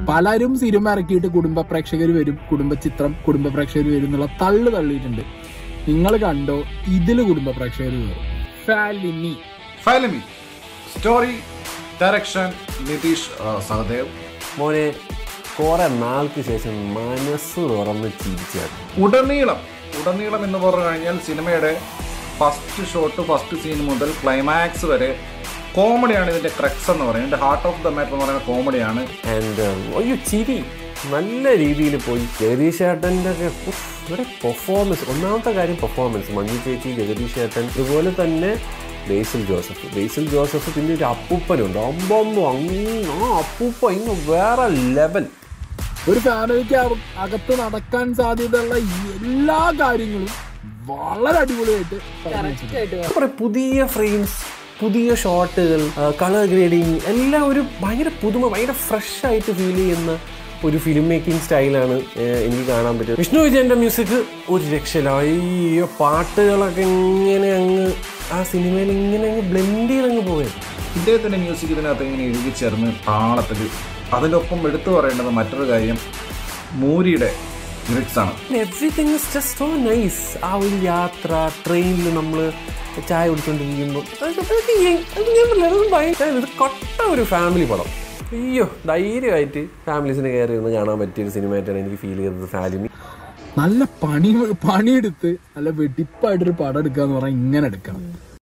പലരും സിനിമ ഇറക്കിയിട്ട് കുടുംബ പ്രേക്ഷകർ വരും കുടുംബ ചിത്രം കുടുംബ പ്രേക്ഷകർ വരും എന്നുള്ള തള്ളു തള്ളിയിട്ടുണ്ട് നിങ്ങൾ കണ്ടോ ഇതില് കുടുംബ പ്രേക്ഷകർ വരും ഫാലിനി ഫൈലമി സ്റ്റോറി ഡയറക്ഷൻ നിതീഷ് ആ, സഹദേവ് മോനെ കുറെ നാൾക്ക് ശേഷം മനസ്സ് തുറന്ന് ചിരിച്ചാണ് ഉടനീളം ഉടനീളം എന്ന് പറഞ്ഞു കഴിഞ്ഞാൽ സിനിമയുടെ ഫസ്റ്റ് ഷോട്ട് ഫസ്റ്റ് സീൻ മുതൽ ക്ലൈമാക്സ് വരെ കോമഡിയാണ് ഇതിന്റെ ക്രക്സ് എന്ന് പറയുന്നത് ഇതിന്റെ ഹാർട്ട് ഓഫ് ദ മാറ്റർ എന്ന് പറയുന്ന കോമഡിയാണ് ആൻഡ് അയ്യോ ചിരി നല്ല രീതിയിൽ പോയി ജഗദീഷ് ചേട്ടൻ്റെ ഒക്കെ ഉഫ്, ഇവിടെ പെർഫോമൻസ് ഒന്നാമത്തെ കാര്യം പെർഫോമൻസ് മഞ്ജു ചേച്ചി ജഗദീഷ് ചേട്ടൻ ഇതുപോലെ തന്നെ ബേസിൽ ജോസഫ് ബേസിൽ ജോസഫ് പിന്നെ ഒരു അപ്പൂപ്പനുണ്ട് അമ്പമ്പോ അങ്ങ് ആ അപ്പൂപ്പ ഇങ്ങ് വേറെ ലെവൽ ഒരു ഫാമിലിക്ക് അക- അകത്ത് നടക്കാൻ സാധ്യതയുള്ള എല്ലാ കാര്യങ്ങളും വളരെ അടിപൊളിയായിട്ട് പറഞ്ഞു വെച്ചിട്ടുണ്ട്. കുറെ പുതിയ ഫ്രെയിംസ് പുതിയ ഷോട്ടുകൾ കളർ ഗ്രേഡിങ് എല്ലാം ഒരു ഭയങ്കര പുതുമ ഭയങ്കര ഫ്രഷ് ആയിട്ട് ഫീൽ ചെയ്യുന്ന ഒരു ഫിലിം മേക്കിംഗ് സ്റ്റൈലാണ് എനിക്ക് കാണാൻ പറ്റുന്നത് വിഷ്ണു വിജയന്റെ മ്യൂസിക് ഒരു രക്ഷയില്ല അയ്യോ പാട്ടുകളൊക്കെ ഇങ്ങനെ അങ്ങ് ആ സിനിമയിൽ ഇങ്ങനെ അങ്ങ് ബ്ലെൻഡ് ചെയ്ത് അങ്ങ് പോയത് ഇദ്ദേഹത്തിന്റെ മ്യൂസിക് ഇതിനകത്ത് ഇങ്ങനെ എഴുതി ചേർന്ന് താളത്തിൽ അതിനൊപ്പം എടുത്തു പറയേണ്ടത് മറ്റൊരു കാര്യം മൂരിയുടെ ലിറിക്സ് ആണ് everything is just so nice ആ ഒരു യാത്ര ട്രെയിനിൽ നമ്മൾ ചായ കുടിച്ചോണ്ടിരിക്കുമ്പോൾ ഇത് കൊട്ട ഒരു ഫാമിലി പടം അയ്യോ ധൈര്യമായിട്ട് ഫാമിലീസിന് കയറി ഒന്ന് കാണാൻ പറ്റിയ ഒരു സിനിമയായിട്ടാണ് എനിക്ക് ഫീൽ ചെയ്തത് ഫാലിമി നല്ല പണി പണിയെടുത്ത് നല്ല വെടിപ്പായിട്ടൊരു പടം എടുക്കുക എന്ന് പറഞ്ഞാൽ ഇങ്ങനെ എടുക്കണം